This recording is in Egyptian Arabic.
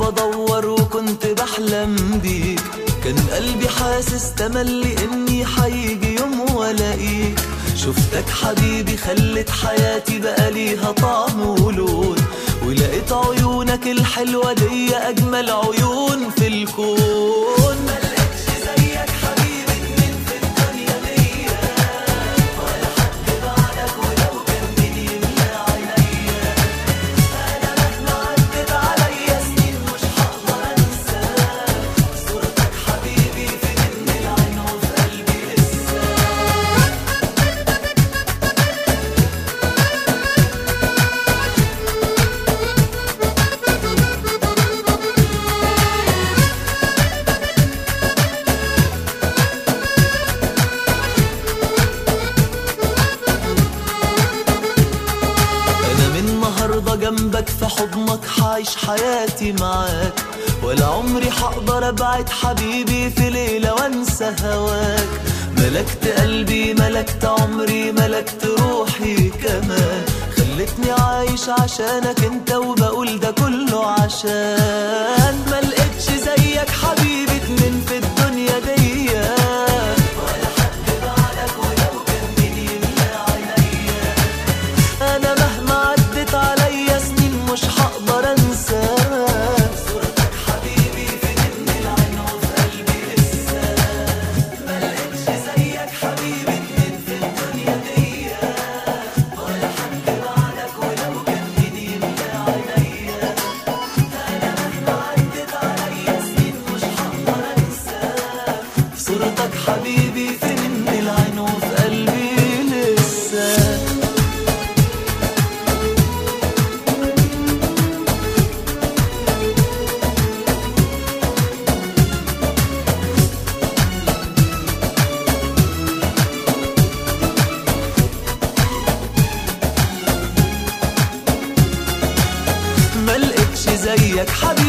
بدور وكنت بحلم بيك كان قلبي حاسس تملي اني حيجي يوم والاقيك شفتك حبيبي خلت حياتي بقى ليها طعم ولون ولقيت عيونك الحلوة دي أجمل عيون في الكون ملقتش زيك حبيبي اتنين في الدنيا دي ولا حد بعدك ولو كان مين يملى عينيا أنا مهما عدت عليا سنين مش هقدر أنساك صورتك حبيبي في جنب العين وفي قلبي لسه انا من النهارده جنبك في حضنك حعيش حياتي معاك ولا عمري هقدر ابعد حبيبي في ليله وانسى هواك ملكت قلبي ملكت عمري ملكت روحي كمان خلتني عايش عشانك انت وبقول ده كله عشان ملقتش زيك حبيبي اتنين في الدنيا دي ولا حد بعدك ولو كان مين يملى عينيا انا مهما عدت عليا سنين مش هقدر انساك صورتك حبيبي في جنب العين وفي قلبي لسه ملقتش زيك حبيبي اتنين في الدنيا دي ولا حد بعدك ولو كان مين يملى عينيا انا مهما عدت عليا سنين مش هقدر انساك صورتك حبيبي في جنب العين وفي قلبي لسه ملقتش زيك حبيبي